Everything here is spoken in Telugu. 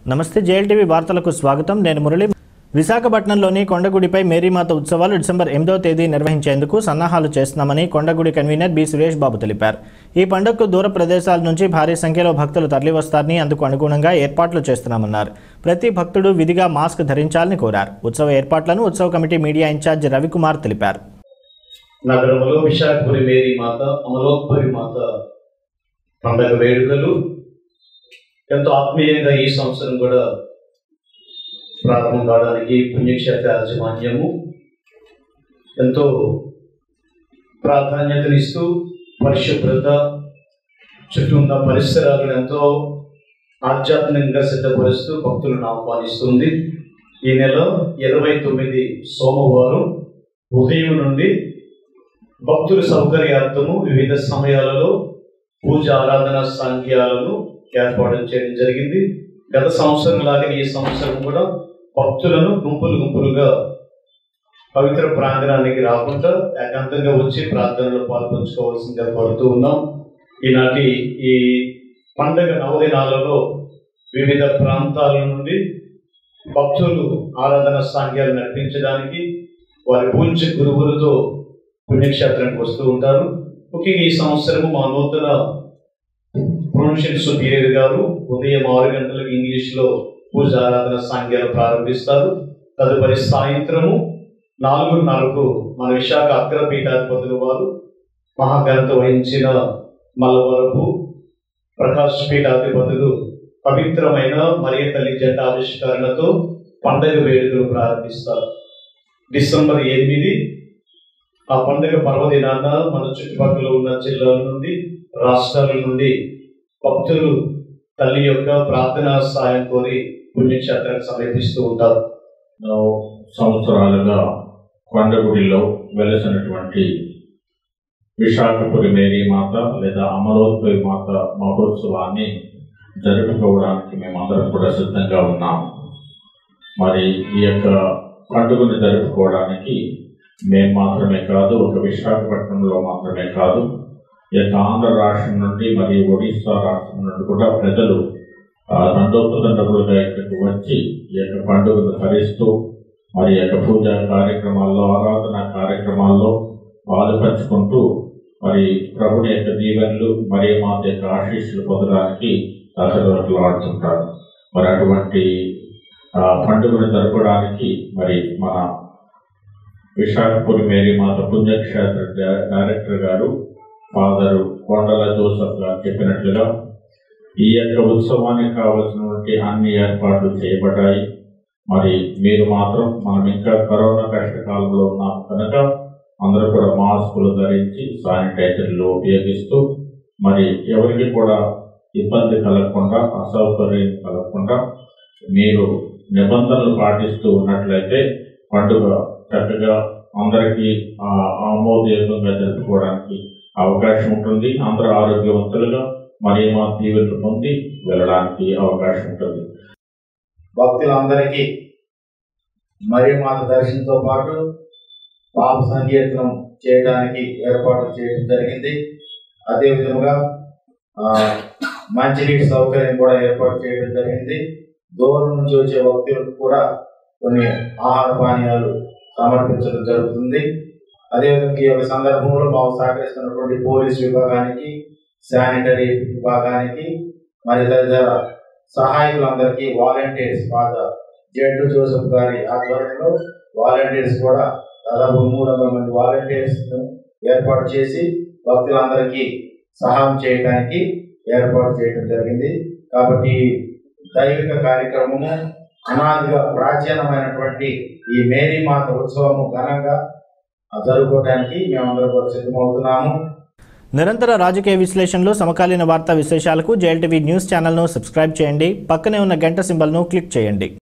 నమస్తే జేఎల్టీవీ వార్తలకు స్వాగతం నేను మురళి విశాఖపట్నంలోని కొండగుడిపై మేరీమాత ఉత్సవాలు డిసెంబర్ ఎనిమిదవ తేదీ నిర్వహించేందుకు సన్నాహాలు చేస్తున్నామని కొండగుడి కన్వీనర్ బి సురేష్ బాబు తెలిపారు ఈ పండుగకు దూర ప్రదేశాల నుంచి భారీ సంఖ్యలో భక్తులు తరలివస్తారని అందుకు అనుగుణంగా ఏర్పాట్లు చేస్తున్నామన్నారు ప్రతి భక్తుడు విధిగా మాస్క్ ధరించాలని కోరారు ఉత్సవ ఏర్పాట్లను ఉత్సవ కమిటీ మీడియా ఇన్ఛార్జ్ రవికుమార్ తెలిపారు నగరంలో విశాఖపురి మేరీ మాత అమలోత్పరి మాత పండగ వేడుకలు ఎంతో ఆత్మీయంగా ఈ సంవత్సరం కూడా ప్రారంభం కావడానికి పుణ్యక్షేత్ర యాజమాన్యము ఎంతో ప్రాధాన్యతనిస్తూ పరిశుభ్రత చుట్టూ ఉన్న పరిసరాలను ఎంతో ఆధ్యాత్మికంగా సిద్ధపరుస్తూ భక్తులను ఆహ్వానిస్తుంది ఈ నెల ఇరవై తొమ్మిది సోమవారం ఉదయం నుండి భక్తుల సౌకర్యార్థము వివిధ సమయాలలో పూజ ఆరాధన సాంఖ్యాలను ఏర్పాటు చేయడం జరిగింది గత సంవత్సరం లాగా ఈ సంవత్సరం కూడా భక్తులను గుంపులు గుంపులుగా పవిత్ర ప్రాంగణానికి రాకుండా ఏకాంతంగా వచ్చి ప్రార్థనలో పాల్పంచుకోవాల్సిందిగా కోరుతూ ఉన్నాం ఈనాటి ఈ పండగ నవదినాలలో వివిధ ప్రాంతాల నుండి భక్తులు ఆరాధన సాంఖ్యాలు నడిపించడానికి వారి పూజ్య గురువులతో పుణ్యక్షేత్రానికి వస్తూ ఉంటారు ముఖ్యంగా ఈ సంవత్సరము మా నూతన ప్రొఫెషన్ సుధీర్ గారు ఉదయం ఆరు గంటలకు ఇంగ్లీష్లో పూజ ఆరాధన సాంగ్యాలు ప్రారంభిస్తారు తదుపరి సాయంత్రము నాలుగున్నరకు మన విశాఖ అగ్రపీఠాధిపతులు వారు మహాఘనత వహించిన మల్లవరపు ప్రకాష్ పీఠాధిపతులు పవిత్రమైన మరియ తల్లి జంట ఆవిష్కరణతో పండగ వేడుకలు ప్రారంభిస్తారు డిసెంబర్ ఎనిమిది ఆ పండుగ పర్వదినాన మన చుట్టుపక్కల ఉన్న జిల్లాల నుండి రాష్ట్రాల నుండి భక్తులు తల్లి యొక్క ప్రార్థనా సాయం కోరి పుణ్యక్షేత్రానికి సమర్పిస్తూ ఉంటారు ఎన్నో సంవత్సరాలుగా కొండగుడిలో వెలసినటువంటి విశాఖపురి మేరీ మాత లేదా అమరోత్పరి మాత మహోత్సవాన్ని జరుపుకోవడానికి మేమందరం కూడా సిద్ధంగా ఉన్నాం మరి ఈ యొక్క పండుగను జరుపుకోవడానికి మేము మాత్రమే కాదు ఒక విశాఖపట్నంలో మాత్రమే కాదు ఈ యొక్క ఆంధ్ర రాష్ట్రం నుండి మరియు ఒడిశా రాష్ట్రం నుండి కూడా ప్రజలు ఆ, తండోపతండములుగా ఇక్కడికి వచ్చి ఈ యొక్క పండుగను ధరిస్తూ మరి ఈ యొక్క పూజా కార్యక్రమాల్లో ఆరాధన కార్యక్రమాల్లో పాలుపంచుకుంటూ మరి ప్రభుని యొక్క దీవెనలు మరియు మాత యొక్క ఆశీస్సులు పొందడానికి దశరథులు ఆడుతుంటారు మరి అటువంటి ఆ, పండుగను జరపడానికి మరి మన విశాఖపురి మేరీ మాత పుణ్యక్షేత్ర డై- డైరెక్టర్ గారు ఫాదరు కొండల జోసఫ్ గారు చెప్పినట్లుగా ఈ యొక్క ఉత్సవానికి కావలసినటువంటి అన్ని ఏర్పాట్లు చేయబడ్డాయి మరి మీరు మాత్రం మనం ఇంకా కరోనా కష్టకాలంలో ఉన్నాం కనుక అందరూ కూడా మాస్కులు ధరించి శానిటైజర్లు ఉపయోగిస్తూ మరి ఎవరికి కూడా ఇబ్బంది కలగకుండా అసౌకర్యం కలగకుండా మీరు నిబంధనలు పాటిస్తూ ఉన్నట్లయితే పండుగ చక్కగా అందరికీ ఆ, ఆమోదయోగంగా జరుపుకోవడానికి అవకాశం ఉంటుంది అందరూ ఆరోగ్యవంతులుగా మరి మా దీవెనలు పొంది వెళ్ళడానికి అవకాశం ఉంటుంది భక్తులందరికీ మరి మాత దర్శనంతో పాటు పాప సంకీర్తనం చేయడానికి ఏర్పాటు చేయడం జరిగింది అదే విధముగా ఆ, మంచినీటి సౌకర్యం కూడా ఏర్పాటు చేయడం జరిగింది దూరం నుంచి వచ్చే భక్తులకు కూడా కొన్ని ఆహార పానీయాలు సమర్పించడం జరుగుతుంది అదేవిధంగా ఈ యొక్క సందర్భంలో మాకు సహకరిస్తున్నటువంటి పోలీస్ విభాగానికి శానిటరీ విభాగానికి మరి తదితర సహాయకులందరికీ వాలంటీర్స్ పాత జడ్డు జోసెఫ్ గారి ఆధ్వర్యంలో వాలంటీర్స్ కూడా దాదాపు మూడు వందల మంది వాలంటీర్స్ ఏర్పాటు చేసి భక్తులందరికీ సహాయం చేయడానికి ఏర్పాటు చేయడం జరిగింది కాబట్టి ఈ దైవిక కార్యక్రమము అనాదిగా ప్రాచీనమైనటువంటి ఈ మేరీ మాత ఉత్సవము ఘనంగా జరుపుకోవడానికి మేమందరం కూడా సిద్ధమవుతున్నాము నిరంతర రాజకీయ విశ్లేషణలు సమకాలీన వార్తా విశేషాలకు జేఎల్టీవీ న్యూస్ ఛానల్ను సబ్స్క్రైబ్ చేయండి పక్కనే ఉన్న గంట సింబల్ను క్లిక్ చేయండి